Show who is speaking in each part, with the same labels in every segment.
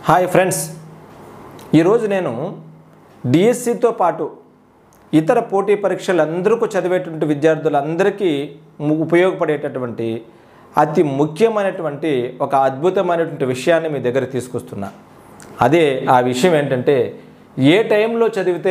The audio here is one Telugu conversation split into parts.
Speaker 1: హాయ్ ఫ్రెండ్స్ ఈరోజు నేను డిఎస్సితో పాటు ఇతర పోటీ పరీక్షలు అందరికీ చదివేటువంటి విద్యార్థులందరికీ ము- ఉపయోగపడేటటువంటి అతి ముఖ్యమైనటువంటి ఒక అద్భుతమైనటువంటి విషయాన్ని మీ దగ్గర తీసుకొస్తున్నా అదే ఆ విషయం ఏంటంటే ఏ టైంలో చదివితే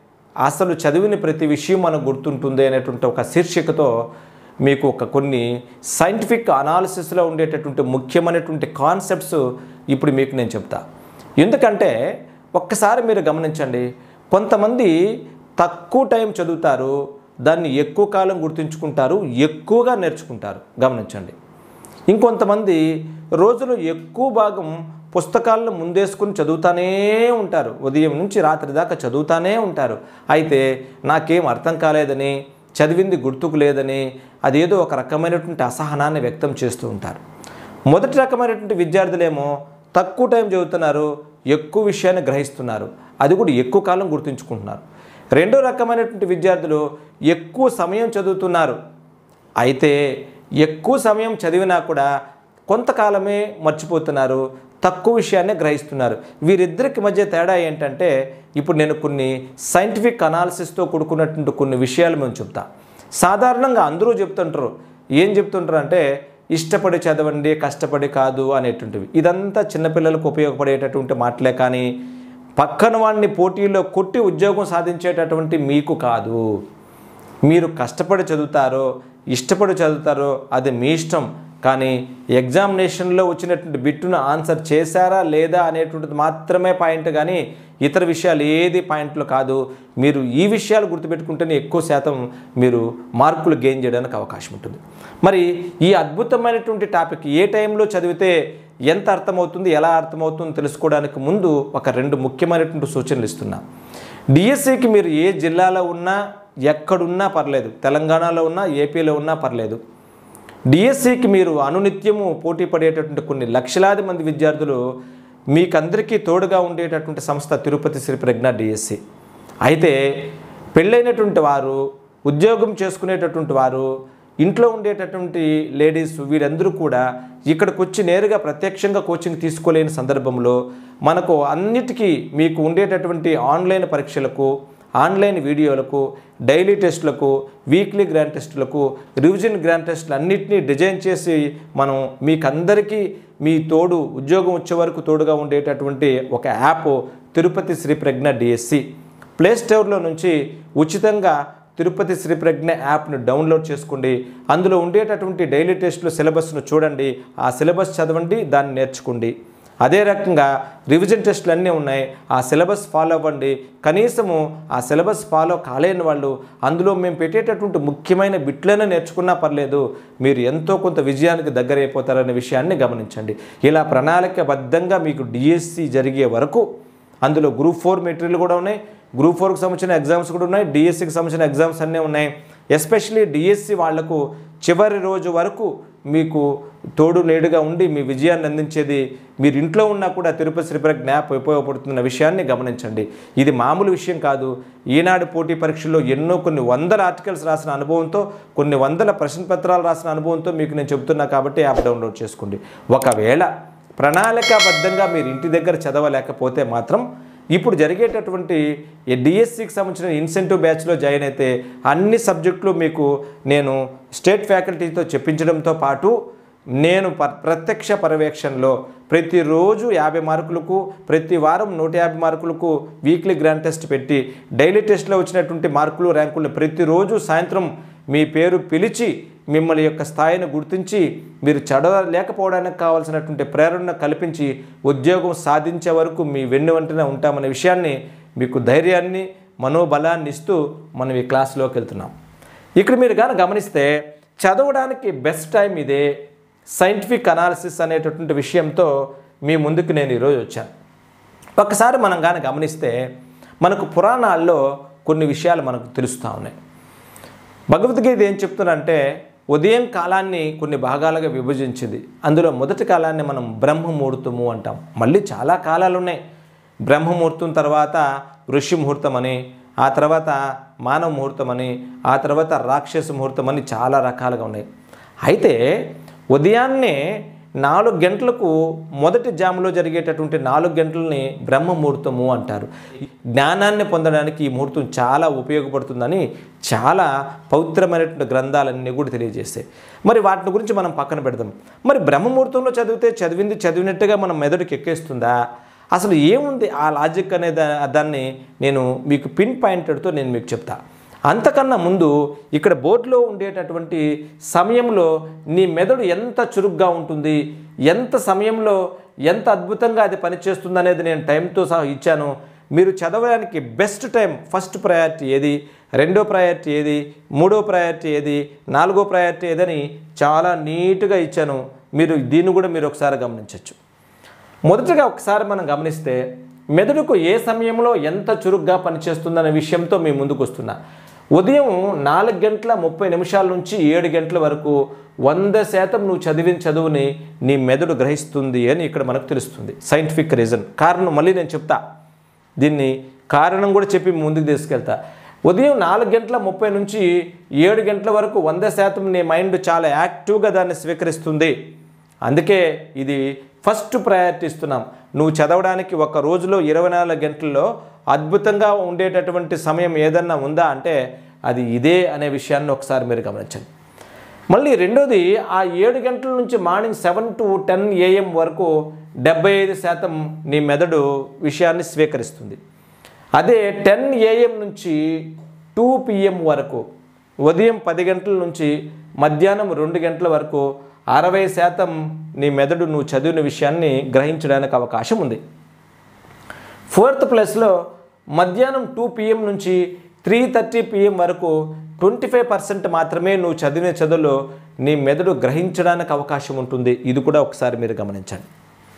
Speaker 1: అసలు చదివిన ప్రతి విషయం మనకు గుర్తుంటుంది అనేటువంటి ఒక శీర్షికతో మీకు ఒక కొన్ని సైంటిఫిక్ అనాలిసిస్లో ఉండేటటువంటి ముఖ్యమైనటువంటి కాన్సెప్ట్స్ ఇప్పుడు మీకు నేను చెప్తా ఎందుకంటే ఒక్కసారి మీరు గమనించండి కొంతమంది తక్కువ టైం చదువుతారు దాన్ని ఎక్కువ కాలం గుర్తుంచుకుంటారు ఎక్కువగా నేర్చుకుంటారు గమనించండి ఇంకొంతమంది రోజులు ఎక్కువ భాగం పుస్తకాలను ముందేసుకుని చదువుతానే ఉంటారు ఉదయం నుంచి రాత్రి దాకా చదువుతానే ఉంటారు అయితే నాకేం అర్థం కాలేదని చదివింది గుర్తుకు లేదని అదేదో ఒక రకమైనటువంటి అసహనాన్ని వ్యక్తం చేస్తూ ఉంటారు మొదటి రకమైనటువంటి విద్యార్థులేమో తక్కువ టైం చదువుతున్నారు ఎక్కువ విషయాన్ని గ్రహిస్తున్నారు అది కూడా ఎక్కువ కాలం గుర్తుంచుకుంటున్నారు రెండో రకమైనటువంటి విద్యార్థులు ఎక్కువ సమయం చదువుతున్నారు అయితే ఎక్కువ సమయం చదివినా కూడా కొంతకాలమే మర్చిపోతున్నారు తక్కువ విషయాన్నే గ్రహిస్తున్నారు వీరిద్దరికి మధ్య తేడా ఏంటంటే ఇప్పుడు నేను కొన్ని సైంటిఫిక్ అనాలిసిస్తో కూడుకున్నటువంటి కొన్ని విషయాలు మేము చెప్తా సాధారణంగా అందరూ చెప్తుంటారు ఏం చెప్తుంటారు అంటే ఇష్టపడి చదవండి కష్టపడి కాదు అనేటువంటివి ఇదంతా చిన్నపిల్లలకు ఉపయోగపడేటటువంటి మాటలే కానీ పక్కన వాడిని పోటీలో కొట్టి ఉద్యోగం సాధించేటటువంటి మీకు కాదు మీరు కష్టపడి చదువుతారో ఇష్టపడి చదువుతారో అది మీ ఇష్టం కానీ ఎగ్జామినేషన్లో వచ్చినటువంటి బిట్టును ఆన్సర్ చేశారా లేదా అనేటువంటిది మాత్రమే పాయింట్ కానీ ఇతర విషయాలు ఏది పాయింట్లు కాదు మీరు ఈ విషయాలు గుర్తుపెట్టుకుంటేనే ఎక్కువ శాతం మీరు మార్కులు గెయిన్ చేయడానికి అవకాశం ఉంటుంది మరి ఈ అద్భుతమైనటువంటి టాపిక్ ఏ టైంలో చదివితే ఎంత అర్థమవుతుంది ఎలా అర్థమవుతుందో తెలుసుకోవడానికి ముందు ఒక రెండు ముఖ్యమైనటువంటి సూచనలు ఇస్తున్నా డిఎస్సికి మీరు ఏ జిల్లాలో ఉన్నా ఎక్కడున్నా పర్లేదు తెలంగాణలో ఉన్నా ఏపీలో ఉన్నా పర్లేదు డిఎస్సికి మీరు అనునిత్యము పోటీ పడేటటువంటి కొన్ని లక్షలాది మంది విద్యార్థులు మీకందరికీ తోడుగా ఉండేటటువంటి సంస్థ తిరుపతి శ్రీ ప్రజ్ఞ డిఎస్సి అయితే పెళ్ళైనటువంటి వారు ఉద్యోగం చేసుకునేటటువంటి వారు ఇంట్లో ఉండేటటువంటి లేడీస్ వీరందరూ కూడా ఇక్కడికి వచ్చి నేరుగా ప్రత్యక్షంగా కోచింగ్ తీసుకోలేని సందర్భంలో మనకు అన్నిటికీ మీకు ఉండేటటువంటి ఆన్లైన్ పరీక్షలకు ఆన్లైన్ వీడియోలకు డైలీ టెస్టులకు వీక్లీ గ్రాండ్ టెస్టులకు రివిజన్ గ్రాండ్ టెస్టులు అన్నిటినీ డిజైన్ చేసి మనం మీకందరికీ మీ తోడు ఉద్యోగం వచ్చే వరకు తోడుగా ఉండేటటువంటి ఒక app Tirupati Shri Pragna DSC play స్టోర్లో నుంచి ఉచితంగా తిరుపతి శ్రీ ప్రజ్ఞ యాప్ను డౌన్లోడ్ చేసుకోండి అందులో ఉండేటటువంటి డైలీ టెస్టులు సిలబస్ను చూడండి ఆ సిలబస్ చదవండి దాన్ని నేర్చుకోండి అదే రకంగా రివిజన్ టెస్టులు అన్నీ ఉన్నాయి ఆ సిలబస్ ఫాలో అవ్వండి కనీసము ఆ సిలబస్ ఫాలో కాలేని వాళ్ళు అందులో మేము పెట్టేటటువంటి ముఖ్యమైన బిట్లైనా నేర్చుకున్నా పర్లేదు మీరు ఎంతో కొంత విజయానికి దగ్గర అయిపోతారనే విషయాన్ని గమనించండి ఇలా ప్రణాళికబద్ధంగా మీకు డిఎస్సి జరిగే వరకు అందులో గ్రూప్ ఫోర్ మెటీరియల్ కూడా ఉన్నాయి గ్రూప్ ఫోర్కి సంబంధించిన ఎగ్జామ్స్ కూడా ఉన్నాయి డిఎస్సికి సంబంధించిన ఎగ్జామ్స్ అన్నీ ఉన్నాయి ఎస్పెషలీ డిఎస్సి వాళ్లకు చివరి రోజు వరకు మీకు తోడు నేడుగా ఉండి మీ విజయాన్ని అందించేది మీరు ఇంట్లో ఉన్నా కూడా తిరుపతి శ్రీపుర జ్ఞాప్ ఉపయోగపడుతున్న విషయాన్ని గమనించండి ఇది మామూలు విషయం కాదు ఈనాడు పోటీ పరీక్షల్లో ఎన్నో కొన్ని వందల ఆర్టికల్స్ రాసిన అనుభవంతో కొన్ని వందల ప్రశ్న పత్రాలు రాసిన అనుభవంతో మీకు నేను చెప్తున్నా కాబట్టి యాప్ డౌన్లోడ్ చేసుకోండి ఒకవేళ ప్రణాళికాబద్ధంగా మీరు ఇంటి దగ్గర చదవలేకపోతే మాత్రం ఇప్పుడు జరిగేటటువంటి డిఎస్సికి సంబంధించిన ఇన్సెంటివ్ బ్యాచ్లో జాయిన్ అయితే అన్ని సబ్జెక్టులు మీకు నేను స్టేట్ ఫ్యాకల్టీతో చెప్పించడంతో పాటు నేను ప ప్రత్యక్ష పర్యవేక్షణలో ప్రతిరోజు యాభై మార్కులకు ప్రతి వారం నూట యాభై మార్కులకు వీక్లీ గ్రాండ్ టెస్ట్ పెట్టి డైలీ టెస్ట్లో వచ్చినటువంటి మార్కులు ర్యాంకులు ప్రతిరోజు సాయంత్రం మీ పేరు పిలిచి మిమ్మల్ని యొక్క స్థాయిని గుర్తించి మీరు చదవలేకపోవడానికి కావాల్సినటువంటి ప్రేరణ కల్పించి ఉద్యోగం సాధించే వరకు మీ వెన్ను వెంటనే ఉంటామనే విషయాన్ని మీకు ధైర్యాన్ని మనోబలాన్ని ఇస్తూ మనం ఈ క్లాస్లోకి వెళ్తున్నాం ఇక్కడ మీరు కానీ గమనిస్తే చదవడానికి బెస్ట్ టైం ఇదే సైంటిఫిక్ అనాలిసిస్ అనేటటువంటి విషయంతో మీ ముందుకు నేను ఈరోజు వచ్చాను ఒకసారి మనం కానీ గమనిస్తే మనకు పురాణాల్లో కొన్ని విషయాలు మనకు తెలుస్తూ ఉన్నాయి భగవద్గీత ఏం చెప్తుందంటే ఉదయం కాలాన్ని కొన్ని భాగాలుగా విభజించింది అందులో మొదటి కాలాన్ని మనం బ్రహ్మముహూర్తము అంటాం మళ్ళీ చాలా కాలాలు ఉన్నాయి బ్రహ్మముహూర్తం తర్వాత ఋషి ముహూర్తం అని ఆ తర్వాత మానవ ముహూర్తం అని ఆ తర్వాత రాక్షస ముహూర్తం అని చాలా రకాలుగా ఉన్నాయి అయితే ఉదయాన్నే నాలుగు గంటలకు మొదటి జాములో జరిగేటటువంటి నాలుగు గంటలని బ్రహ్మ ముహూర్తము అంటారు జ్ఞానాన్ని పొందడానికి ఈ ముహూర్తం చాలా ఉపయోగపడుతుందని చాలా పవిత్రమైనటువంటి గ్రంథాలన్నీ కూడా తెలియజేస్తాయి మరి వాటి గురించి మనం పక్కన పెడదాం మరి బ్రహ్మ ముహూర్తంలో చదివితే చదివింది చదివినట్టుగా మనం మెదడుకి ఎక్కేస్తుందా అసలు ఏముంది ఆ లాజిక్ అనే దా- దాన్ని నేను మీకు పిన్ పాయింటెడ్తో నేను మీకు చెప్తా అంతకన్నా ముందు ఇక్కడ బోర్డులో ఉండేటటువంటి సమయంలో నీ మెదడు ఎంత చురుగ్గా ఉంటుంది ఎంత సమయంలో ఎంత అద్భుతంగా అది పనిచేస్తుంది అనేది నేను టైంతో సహా ఇచ్చాను మీరు చదవడానికి బెస్ట్ టైం ఫస్ట్ ప్రయారిటీ ఏది రెండో ప్రయారిటీ ఏది మూడో ప్రయారిటీ ఏది నాలుగో ప్రయారిటీ ఏదని చాలా నీట్గా ఇచ్చాను మీరు దీన్ని కూడా మీరు ఒకసారి గమనించవచ్చు మొదటగా ఒకసారి మనం గమనిస్తే మెదడుకు ఏ సమయంలో ఎంత చురుగ్గా పనిచేస్తుందనే విషయంతో మీ ముందుకు వస్తున్నా ఉదయం నాలుగు గంటల ముప్పై నిమిషాల నుంచి ఏడు గంటల వరకు వంద శాతం నువ్వు చదివిన చదువుని నీ మెదడు గ్రహిస్తుంది అని ఇక్కడ మనకు తెలుస్తుంది సైంటిఫిక్ రీజన్ కారణం మళ్ళీ నేను చెప్తా దీన్ని కారణం కూడా చెప్పి ముందుకు తీసుకెళ్తా ఉదయం నాలుగు గంటల ముప్పై నుంచి ఏడు గంటల వరకు వంద శాతం నీ మైండ్ చాలా యాక్టివ్గా దాన్ని స్వీకరిస్తుంది అందుకే ఇది ఫస్ట్ ప్రయారిటీ ఇస్తున్నాం నువ్వు చదవడానికి ఒక రోజులో ఇరవై నాలుగు గంటల్లో అద్భుతంగా ఉండేటటువంటి సమయం ఏదన్నా ఉందా అంటే అది ఇదే అనే విషయాన్ని ఒకసారి మీరు గమనించండి మళ్ళీ రెండోది ఆ ఏడు గంటల నుంచి morning seven to ten AM వరకు డెబ్బై ఐదు శాతం నీ మెదడు విషయాన్ని స్వీకరిస్తుంది అదే టెన్ ఏఎం నుంచి టూ పిఎం వరకు ఉదయం పది గంటల నుంచి మధ్యాహ్నం రెండు గంటల వరకు అరవై శాతం నీ మెదడు నువ్వు చదివిన విషయాన్ని గ్రహించడానికి అవకాశం ఉంది ఫోర్త్ ప్లేస్లో మధ్యాహ్నం టూ పిఎం నుంచి త్రీ థర్టీ పిఎం వరకు ట్వంటీ ఫైవ్ పర్సెంట్ మాత్రమే నువ్వు చదివిన చదువులో నీ మెదడు గ్రహించడానికి అవకాశం ఉంటుంది ఇది కూడా ఒకసారి మీరు గమనించండి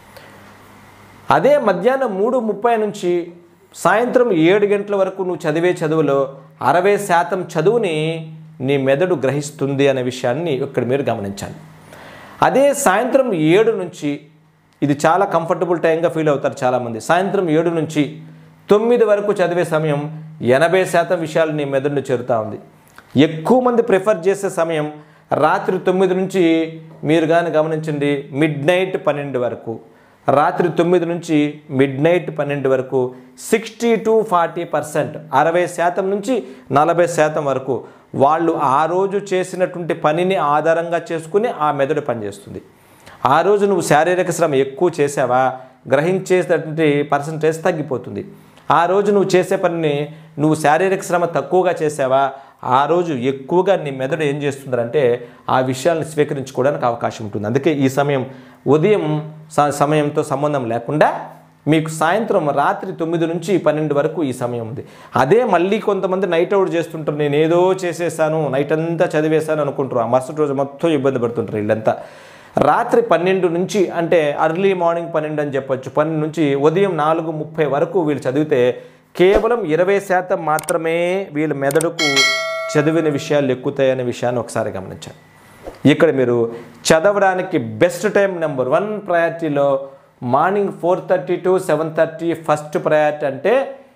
Speaker 1: అదే మధ్యాహ్నం మూడు ముప్పై నుంచి సాయంత్రం ఏడు గంటల వరకు నువ్వు చదివే చదువులో అరవై శాతం చదువుని నీ మెదడు గ్రహిస్తుంది అనే విషయాన్ని ఇక్కడ మీరు గమనించండి అదే సాయంత్రం ఏడు నుంచి ఇది చాలా కంఫర్టబుల్ టైంగా ఫీల్ అవుతారు చాలామంది సాయంత్రం ఏడు నుంచి తొమ్మిది వరకు చదివే సమయం ఎనభై శాతం విషయాలు నీ మెదడును చేరుతూ ఉంది ఎక్కువ మంది ప్రిఫర్ చేసే సమయం రాత్రి తొమ్మిది నుంచి మీరు కానీ గమనించండి మిడ్ నైట్ పన్నెండు వరకు రాత్రి తొమ్మిది నుంచి మిడ్ నైట్ పన్నెండు వరకు సిక్స్టీ టు ఫార్టీ పర్సెంట్ అరవై శాతం నుంచి నలభై శాతం వరకు వాళ్ళు ఆ రోజు చేసినటువంటి పనిని ఆధారంగా చేసుకుని ఆ మెదడు పనిచేస్తుంది ఆ రోజు నువ్వు శారీరక శ్రమ ఎక్కువ చేసావా గ్రహించేటటువంటి పర్సంటేజ్ తగ్గిపోతుంది ఆ రోజు నువ్వు చేసే పనిని నువ్వు శారీరక శ్రమ తక్కువగా చేసావా ఆ రోజు ఎక్కువగా నీ మెదడు ఏం చేస్తుందంటే ఆ విషయాలను స్వీకరించుకోవడానికి అవకాశం ఉంటుంది అందుకే ఈ సమయం ఉదయం స- సమయంతో సంబంధం లేకుండా మీకు సాయంత్రం రాత్రి తొమ్మిది నుంచి పన్నెండు వరకు ఈ సమయం ఉంది అదే మళ్ళీ కొంతమంది నైట్ అవుట్ చేస్తుంటారు నేను ఏదో చేసేసాను నైట్ అంతా చదివేశాను అనుకుంటారు ఆ మరుసటి రోజు మొత్తం ఇబ్బంది పడుతుంటారు వీళ్ళంతా రాత్రి పన్నెండు నుంచి అంటే అర్లీ మార్నింగ్ పన్నెండు అని చెప్పొచ్చు పన్నెండు నుంచి ఉదయం నాలుగు ముప్పై వరకు వీళ్ళు చదివితే కేవలం ఇరవై శాతం మాత్రమే వీళ్ళ మెదడుకు చదివిన విషయాలు ఎక్కుతాయనే విషయాన్ని ఒకసారి గమనించండి ఇక్కడ మీరు చదవడానికి బెస్ట్ టైం నెంబర్ వన్ ప్రయారిటీలో morning four thirty to seven thirty first priority అంటే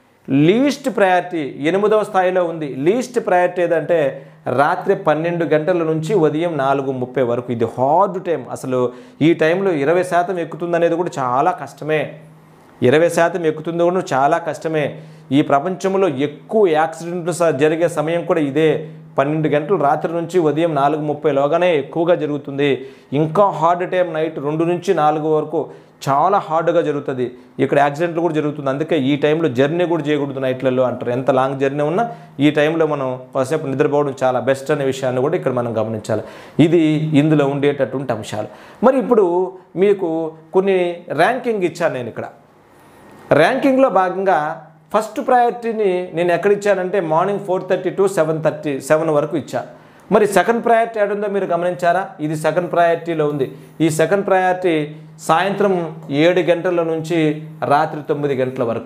Speaker 1: లీస్ట్ ప్రయారిటీ ఎనిమిదవ స్థాయిలో ఉంది లీస్ట్ ప్రయారిటీ ఏదంటే రాత్రి పన్నెండు గంటల నుంచి ఉదయం నాలుగు ముప్పై వరకు ఇది హార్డ్ టైం అసలు ఈ టైంలో ఇరవై శాతం ఎక్కుతుందనేది కూడా చాలా కష్టమే ఇరవై శాతం ఎక్కుతుందో కూడా చాలా కష్టమే ఈ ప్రపంచంలో ఎక్కువ యాక్సిడెంట్లు స- జరిగే సమయం కూడా ఇదే పన్నెండు గంటలు రాత్రి నుంచి ఉదయం నాలుగు ముప్పైలోగానే ఎక్కువగా జరుగుతుంది ఇంకా హార్డ్ టైం నైట్ రెండు నుంచి నాలుగు వరకు చాలా హార్డ్గా జరుగుతుంది ఇక్కడ యాక్సిడెంట్లు కూడా జరుగుతుంది అందుకే ఈ టైంలో జర్నీ కూడా చేయకూడదు నైట్లలో అంటారు ఎంత లాంగ్ జర్నీ ఉన్నా ఈ టైంలో మనం కాసేపు నిద్రపోవడం చాలా బెస్ట్ అనే విషయాన్ని కూడా ఇక్కడ మనం గమనించాలి ఇది ఇందులో ఉండేటటువంటి అంశాలు మరి ఇప్పుడు మీకు కొన్ని ర్యాంకింగ్ ఇచ్చాను నేను ఇక్కడ ర్యాంకింగ్లో భాగంగా ఫస్ట్ ప్రయారిటీని నేను ఎక్కడ ఇచ్చానంటే morning four thirty to seven thirty seven వరకు ఇచ్చా మరి సెకండ్ ప్రయారిటీ ఏడుందో మీరు గమనించారా ఇది సెకండ్ ప్రయారిటీలో ఉంది ఈ సెకండ్ ప్రయారిటీ సాయంత్రం ఏడు గంటల నుంచి రాత్రి తొమ్మిది గంటల వరకు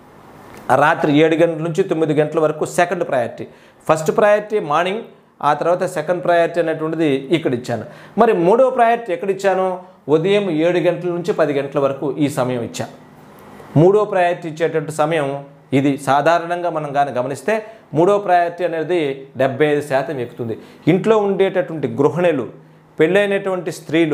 Speaker 1: రాత్రి ఏడు గంటల నుంచి తొమ్మిది గంటల వరకు second priority first priority morning ఆ తర్వాత సెకండ్ ప్రయారిటీ అనేటువంటిది ఇక్కడ ఇచ్చాను మరి మూడో ప్రయారిటీ ఎక్కడ ఇచ్చాను ఉదయం ఏడు గంటల నుంచి పది గంటల వరకు ఈ సమయం ఇచ్చా మూడో ప్రయారిటీ ఇచ్చేటటువంటి సమయం ఇది సాధారణంగా మనం కానీ గమనిస్తే మూడో ప్రయారిటీ అనేది డెబ్బై ఐదు శాతం ఎక్కుతుంది ఇంట్లో ఉండేటటువంటి గృహిణులు పెళ్ళైనటువంటి స్త్రీలు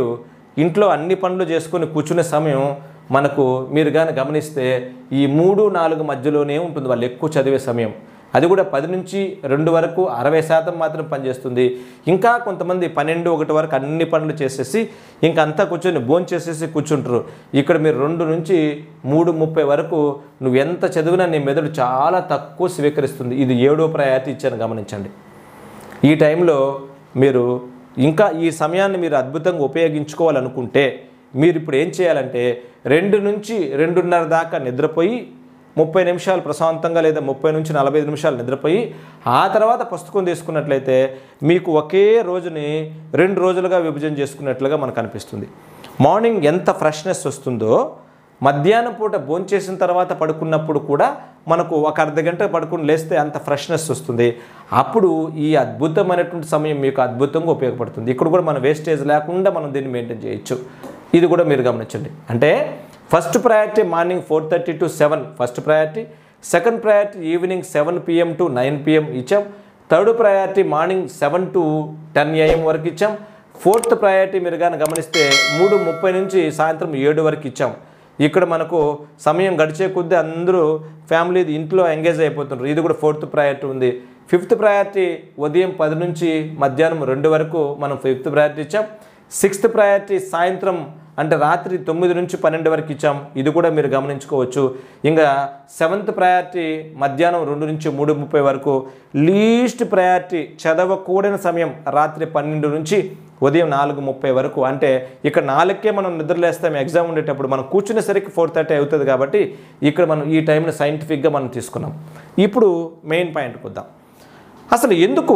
Speaker 1: ఇంట్లో అన్ని పనులు చేసుకొని కూర్చునే సమయం మనకు మీరు కానీ గమనిస్తే ఈ మూడు నాలుగు మధ్యలోనే ఉంటుంది వాళ్ళు ఎక్కువ చదివే సమయం అది కూడా పది నుంచి రెండు వరకు అరవై శాతం మాత్రం పనిచేస్తుంది ఇంకా కొంతమంది పన్నెండు ఒకటి వరకు అన్ని పనులు చేసేసి ఇంకా అంతా కూర్చొని భోజనం చేసేసి కూర్చుంటారు ఇక్కడ మీరు రెండు నుంచి మూడు ముప్పై వరకు నువ్వు ఎంత చదివినా నీ మెదడు చాలా తక్కువ స్వీకరిస్తుంది ఇది ఏడో ప్రయారిటీ ఇచ్చాను గమనించండి ఈ టైంలో మీరు ఇంకా ఈ సమయాన్ని మీరు అద్భుతంగా ఉపయోగించుకోవాలనుకుంటే మీరు ఇప్పుడు ఏం చేయాలంటే రెండు నుంచి రెండున్నర దాకా నిద్రపోయి ముప్పై నిమిషాలు ప్రశాంతంగా లేదా ముప్పై నుంచి నలభై ఐదు నిమిషాలు నిద్రపోయి ఆ తర్వాత పుస్తకం తీసుకున్నట్లయితే మీకు ఒకే రోజుని రెండు రోజులుగా విభజన చేసుకున్నట్లుగా మనకు అనిపిస్తుంది మార్నింగ్ ఎంత ఫ్రెష్నెస్ వస్తుందో మధ్యాహ్నం పూట భోంచేసిన తర్వాత పడుకున్నప్పుడు కూడా మనకు ఒక అర్ధ గంట పడుకుని లేస్తే అంత ఫ్రెష్నెస్ వస్తుంది అప్పుడు ఈ అద్భుతమైనటువంటి సమయం మీకు అద్భుతంగా ఉపయోగపడుతుంది ఇక్కడ కూడా మనం వేస్టేజ్ లేకుండా మనం దీన్ని మెయింటైన్ చేయొచ్చు ఇది కూడా మీరు గమనించండి అంటే first priority morning four thirty to seven first priority second priority evening seven PM to nine PM ఇచ్చాం third priority morning seven to ten AM వరకు ఇచ్చాం ఫోర్త్ ప్రయారిటీ మీరు కానీ గమనిస్తే మూడు ముప్పై నుంచి సాయంత్రం ఏడు వరకు ఇచ్చాం ఇక్కడ మనకు సమయం గడిచే కొద్దీ అందరూ ఫ్యామిలీ ఇంట్లో ఎంగేజ్ అయిపోతున్నారు ఇది కూడా ఫోర్త్ ప్రయారిటీ ఉంది ఫిఫ్త్ ప్రయారిటీ ఉదయం పది నుంచి మధ్యాహ్నం రెండు వరకు మనం ఫిఫ్త్ ప్రయారిటీ ఇచ్చాం సిక్స్త్ ప్రయారిటీ సాయంత్రం అంటే రాత్రి తొమ్మిది నుంచి పన్నెండు వరకు ఇచ్చాం ఇది కూడా మీరు గమనించుకోవచ్చు ఇంకా సెవెంత్ ప్రయారిటీ మధ్యాహ్నం రెండు నుంచి మూడు ముప్పై వరకు లీస్ట్ ప్రయారిటీ చదవకూడని సమయం రాత్రి పన్నెండు నుంచి ఉదయం నాలుగు ముప్పై వరకు అంటే ఇక్కడ నాలుగుకే మనం నిద్రలేస్తాం ఎగ్జామ్ ఉండేటప్పుడు మనం కూర్చునేసరికి ఫోర్ థర్టీ అవుతుంది కాబట్టి ఇక్కడ మనం ఈ టైంని సైంటిఫిక్గా మనం తీసుకున్నాం ఇప్పుడు మెయిన్ పాయింట్కి వద్దాం అసలు ఎందుకు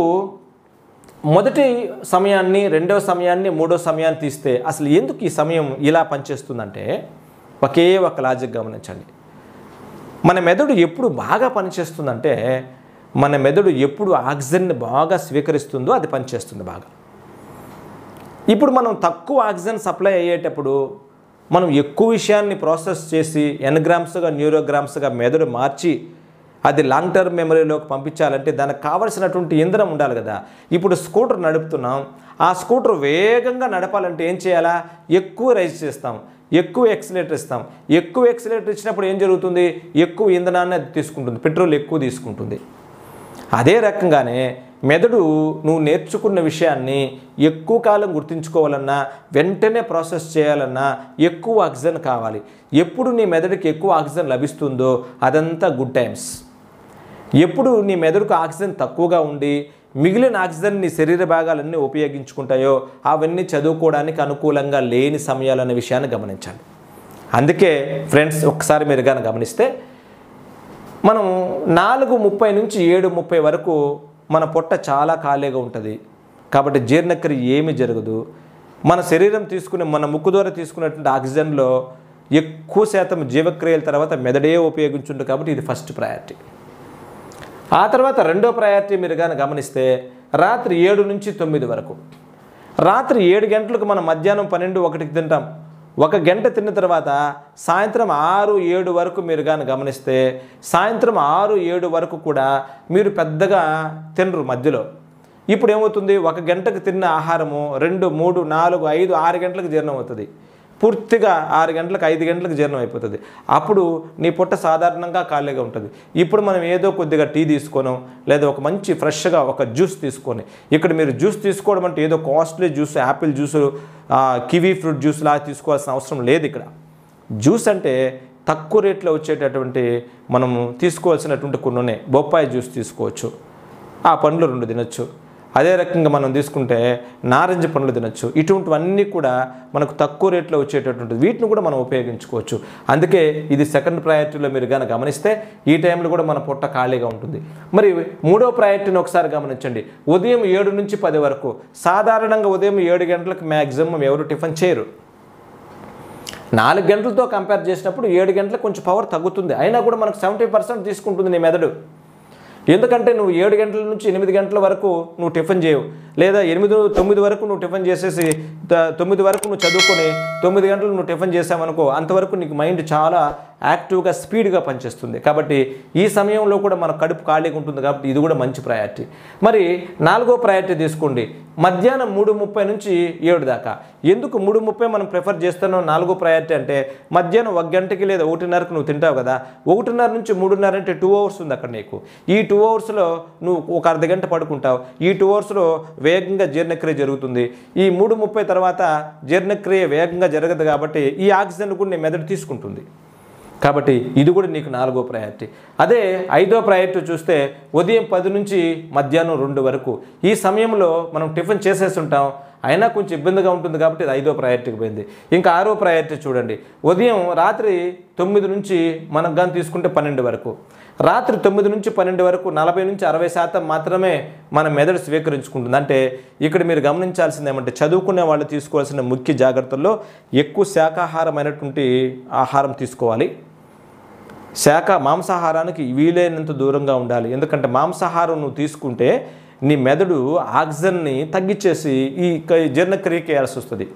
Speaker 1: మొదటి సమయాన్ని రెండవ సమయాన్ని మూడో సమయాన్ని తీస్తే అసలు ఎందుకు ఈ సమయం ఇలా పనిచేస్తుందంటే ఒకే ఒక లాజిక్ గమనించండి మన మెదడు ఎప్పుడు బాగా పనిచేస్తుందంటే మన మెదడు ఎప్పుడు ఆక్సిజన్ని బాగా స్వీకరిస్తుందో అది పనిచేస్తుంది బాగా ఇప్పుడు మనం తక్కువ ఆక్సిజన్ సప్లై అయ్యేటప్పుడు మనం ఎక్కువ విషయాన్ని ప్రాసెస్ చేసి ఎన్గ్రామ్స్గా న్యూరోగ్రామ్స్గా మెదడు మార్చి అది లాంగ్ టర్మ్ మెమరీలోకి పంపించాలంటే దానికి కావలసినటువంటి ఇంధనం ఉండాలి కదా ఇప్పుడు స్కూటర్ నడుపుతున్నాం ఆ స్కూటర్ వేగంగా నడపాలంటే ఏం చేయాలా ఎక్కువ రైజ్ చేస్తాం ఎక్కువ ఎక్సిలేటర్ ఇస్తాం ఎక్కువ ఎక్సిలేటర్ ఇచ్చినప్పుడు ఏం జరుగుతుంది ఎక్కువ ఇంధనాన్ని అది తీసుకుంటుంది పెట్రోల్ ఎక్కువ తీసుకుంటుంది అదే రకంగానే మెదడు నువ్వు నేర్చుకున్న విషయాన్ని ఎక్కువ కాలం గుర్తుంచుకోవాలన్నా వెంటనే ప్రాసెస్ చేయాలన్నా ఎక్కువ ఆక్సిజన్ కావాలి ఎప్పుడు నీ మెదడుకి ఎక్కువ ఆక్సిజన్ లభిస్తుందో అదంతా గుడ్ టైమ్స్ ఎప్పుడు నీ మెదడుకు ఆక్సిజన్ తక్కువగా ఉండి మిగిలిన ఆక్సిజన్ నీ శరీర భాగాలన్నీ ఉపయోగించుకుంటాయో అవన్నీ చదువుకోవడానికి అనుకూలంగా లేని సమయాలనే విషయాన్ని గమనించాలి అందుకే ఫ్రెండ్స్ ఒకసారి మీరు కానీ గమనిస్తే మనం నాలుగు ముప్పై నుంచి ఏడు ముప్పై వరకు మన పొట్ట చాలా ఖాళీగా ఉంటుంది కాబట్టి జీర్ణక్రియ ఏమీ జరగదు మన శరీరం తీసుకునే మన ముక్కు ద్వారా తీసుకున్నటువంటి ఆక్సిజన్లో ఎక్కువ శాతం జీవక్రియల తర్వాత మెదడే ఉపయోగించుంటుంది కాబట్టి ఇది ఫస్ట్ ప్రయారిటీ ఆ తర్వాత రెండో ప్రయారిటీ మీరు కానీ గమనిస్తే రాత్రి ఏడు నుంచి తొమ్మిది వరకు రాత్రి ఏడు గంటలకు మనం మధ్యాహ్నం పన్నెండు ఒకటికి తింటాం ఒక గంట తిన్న తర్వాత సాయంత్రం ఆరు ఏడు వరకు మీరు కానీ గమనిస్తే సాయంత్రం ఆరు ఏడు వరకు కూడా మీరు పెద్దగా తినరు మధ్యలో ఇప్పుడు ఏమవుతుంది ఒక గంటకు తిన్న ఆహారము రెండు మూడు నాలుగు ఐదు ఆరు గంటలకు జీర్ణం అవుతుంది పూర్తిగా ఆరు గంటలకు ఐదు గంటలకు జీర్ణం అయిపోతుంది అప్పుడు నీ పొట్ట సాధారణంగా ఖాళీగా ఉంటుంది ఇప్పుడు మనం ఏదో కొద్దిగా టీ తీసుకోను లేదా ఒక మంచి ఫ్రెష్గా ఒక జ్యూస్ తీసుకొని ఇక్కడ మీరు జ్యూస్ తీసుకోవడం అంటే ఏదో costly juice apple juice kiwi fruit juice లాగా తీసుకోవాల్సిన అవసరం లేదు ఇక్కడ జ్యూస్ అంటే తక్కువ రేట్లో వచ్చేటటువంటి మనము తీసుకోవాల్సినటువంటి కొన్ని ఉన్నాయి బొప్పాయి జ్యూస్ తీసుకోవచ్చు ఆ పండ్లు రెండు తినొచ్చు అదే రకంగా మనం తీసుకుంటే నారింజ పండ్లు తినొచ్చు ఇటువంటివన్నీ కూడా మనకు తక్కువ రేట్లో వచ్చేటటువంటి వీటిని కూడా మనం ఉపయోగించుకోవచ్చు అందుకే ఇది సెకండ్ ప్రయారిటీలో మీరు కానీ గమనిస్తే ఈ టైంలో కూడా మన పొట్ట ఖాళీగా ఉంటుంది మరి మూడో ప్రయారిటీని ఒకసారి గమనించండి ఉదయం ఏడు నుంచి పది వరకు సాధారణంగా ఉదయం ఏడు గంటలకు మ్యాక్సిమం ఎవరు టిఫిన్ చేయరు నాలుగు గంటలతో కంపేర్ చేసినప్పుడు ఏడు గంటలకు కొంచెం పవర్ తగ్గుతుంది అయినా కూడా మనకు సెవెంటీ పర్సెంట్ తీసుకుంటుంది నీ మెదడు ఎందుకంటే నువ్వు ఏడు గంటల నుంచి ఎనిమిది గంటల వరకు నువ్వు టిఫిన్ చేయవు లేదా ఎనిమిది తొమ్మిది వరకు నువ్వు టిఫిన్ చేసేసి త- తొమ్మిది వరకు నువ్వు చదువుకొని తొమ్మిది గంటలు నువ్వు టిఫిన్ చేసావనుకో అంతవరకు నీకు మైండ్ చాలా యాక్టివ్గా స్పీడ్గా పనిచేస్తుంది కాబట్టి ఈ సమయంలో కూడా మన కడుపు ఖాళీగా ఉంటుంది కాబట్టి ఇది కూడా మంచి ప్రయారిటీ మరి నాలుగో ప్రయారిటీ తీసుకోండి మధ్యాహ్నం మూడు ముప్పై నుంచి ఏడు దాకా ఎందుకు మూడు ముప్పై మనం ప్రిఫర్ చేస్తున్నాం నాలుగో ప్రయారిటీ అంటే మధ్యాహ్నం ఒక గంటకి లేదా ఒకటిన్నరకు నువ్వు తింటావు కదా ఒకటిన్నర నుంచి మూడున్నర అంటే టూ అవర్స్ ఉంది అక్కడ నీకు ఈ టూ అవర్స్లో నువ్వు ఒక అర్ధ గంట పడుకుంటావు ఈ టూ అవర్స్లో వేగంగా జీర్ణక్రియ జరుగుతుంది ఈ మూడు ముప్పై తర్వాత జీర్ణక్రియ వేగంగా జరగదు కాబట్టి ఈ ఆక్సిజన్ కూడా నీ మెదడు తీసుకుంటుంది కాబట్టి ఇది కూడా నీకు నాలుగో ప్రయారిటీ అదే ఐదో ప్రయారిటీ చూస్తే ఉదయం పది నుంచి మధ్యాహ్నం రెండు వరకు ఈ సమయంలో మనం టిఫిన్ చేసేసి ఉంటాం అయినా కొంచెం ఇబ్బందిగా ఉంటుంది కాబట్టి ఇది ఐదో ప్రయారిటీకి పోయింది ఇంకా ఆరో ప్రయారిటీ చూడండి ఉదయం రాత్రి తొమ్మిది నుంచి మనం కానీ తీసుకుంటే పన్నెండు వరకు రాత్రి తొమ్మిది నుంచి పన్నెండు వరకు నలభై నుంచి అరవై శాతం మాత్రమే మన మెదడు స్వీకరించుకుంటుంది అంటే ఇక్కడ మీరు గమనించాల్సింది ఏమంటే చదువుకునే వాళ్ళు తీసుకోవాల్సిన ముఖ్య జాగ్రత్తల్లో ఎక్కువ శాకాహారమైనటువంటి ఆహారం తీసుకోవాలి శాఖ మాంసాహారానికి వీలైనంత దూరంగా ఉండాలి ఎందుకంటే మాంసాహారం నువ్వు తీసుకుంటే నీ మెదడు ఆక్సిజన్ని తగ్గించేసి ఈ క- జీర్ణక్రియకి వేయాల్సి వస్తుంది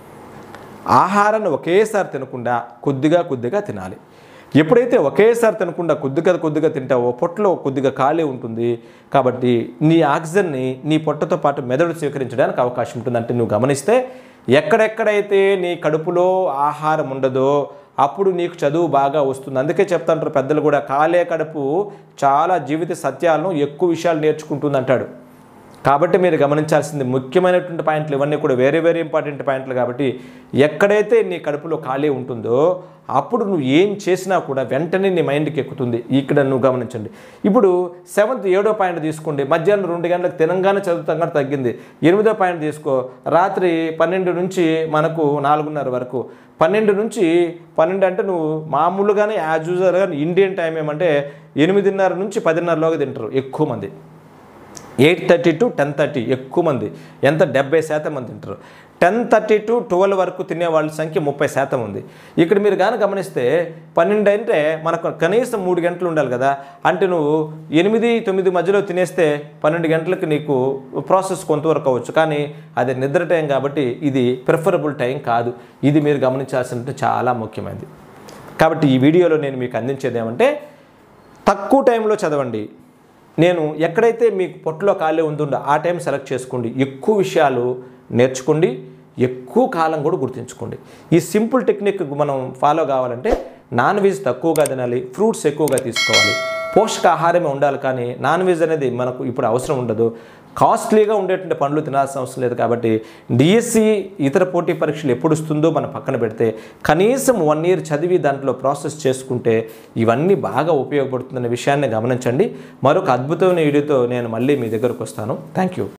Speaker 1: ఆహారాన్ని ఒకేసారి తినకుండా కొద్దిగా కొద్దిగా తినాలి ఎప్పుడైతే ఒకేసారి తినకుండా కొద్దిగా కొద్దిగా తింటావో పొట్టలో కొద్దిగా ఖాళీ ఉంటుంది కాబట్టి నీ ఆక్సిజన్ని నీ పొట్టతో పాటు మెదడు స్వీకరించడానికి అవకాశం ఉంటుంది అంటే నువ్వు గమనిస్తే ఎక్కడెక్కడైతే నీ కడుపులో ఆహారం ఉండదో అప్పుడు నీకు చదువు బాగా వస్తుంది అందుకే చెప్తాంటారు పెద్దలు కూడా కాలే కడుపు చాలా జీవిత సత్యాలను ఎక్కువ విషయాలు నేర్చుకుంటుంది అంటాడు కాబట్టి మీరు గమనించాల్సింది ముఖ్యమైనటువంటి పాయింట్లు ఇవన్నీ కూడా వెరీ వెరీ ఇంపార్టెంట్ పాయింట్లు కాబట్టి ఎక్కడైతే నీ కడుపులో ఖాళీ ఉంటుందో అప్పుడు నువ్వు ఏం చేసినా కూడా వెంటనే నీ మైండ్కి ఎక్కుతుంది ఇక్కడ నువ్వు గమనించండి ఇప్పుడు సెవెంత్ ఏడో పాయింట్ తీసుకోండి మధ్యాహ్నం రెండు గంటలకు తినంగానే చదువుతాం కానీ తగ్గింది ఎనిమిదో పాయింట్ తీసుకో రాత్రి పన్నెండు నుంచి మనకు నాలుగున్నర వరకు పన్నెండు నుంచి పన్నెండు అంటే నువ్వు మామూలుగానే యాజ్ యూజువల్గా ఇండియన్ టైం ఏమంటే ఎనిమిదిన్నర నుంచి పదిన్నరలోగా తింటారు ఎక్కువ మంది eight thirty to ten thirty ఎక్కువ మంది ఎంత డెబ్బై శాతం మంది తింటారు టెన్ థర్టీ టు ట్వెల్వ్ వరకు తినే వాళ్ళ సంఖ్య ముప్పై శాతం ఉంది ఇక్కడ మీరు కానీ గమనిస్తే పన్నెండు అంటే మనకు కనీసం మూడు గంటలు ఉండాలి కదా అంటే నువ్వు ఎనిమిది తొమ్మిది మధ్యలో తినేస్తే పన్నెండు గంటలకు నీకు ప్రాసెస్ కొంతవరకు అవ్వచ్చు కానీ అది నిద్ర టైం కాబట్టి ఇది ప్రిఫరబుల్ టైం కాదు ఇది మీరు గమనించాల్సిన చాలా ముఖ్యమైనది కాబట్టి ఈ వీడియోలో నేను మీకు అందించేది ఏమంటే తక్కువ టైంలో చదవండి నేను ఎక్కడైతే మీకు పొట్టలో ఖాళీ ఉంటుందో ఆ టైం సెలెక్ట్ చేసుకోండి ఎక్కువ విషయాలు నేర్చుకోండి ఎక్కువ కాలం కూడా గుర్తుంచుకోండి ఈ సింపుల్ టెక్నిక్ మనం ఫాలో కావాలంటే నాన్ వెజ్ తక్కువగా తినాలి ఫ్రూట్స్ ఎక్కువగా తీసుకోవాలి పోషకాహారమే ఉండాలి కానీ నాన్ వెజ్ అనేది మనకు ఇప్పుడు అవసరం ఉండదు కాస్ట్లీగా ఉండేటువంటి పండ్లు తినాల్సిన అవసరం లేదు కాబట్టి డిఎస్సి ఇతర పోటీ పరీక్షలు ఎప్పుడు వస్తుందో మనం పక్కన పెడితే కనీసం వన్ ఇయర్ చదివి దాంట్లో ప్రాసెస్ చేసుకుంటే ఇవన్నీ బాగా ఉపయోగపడుతుందనే విషయాన్ని గమనించండి మరొక అద్భుతమైన వీడియోతో నేను మళ్ళీ మీ దగ్గరకు వస్తాను థ్యాంక్ యూ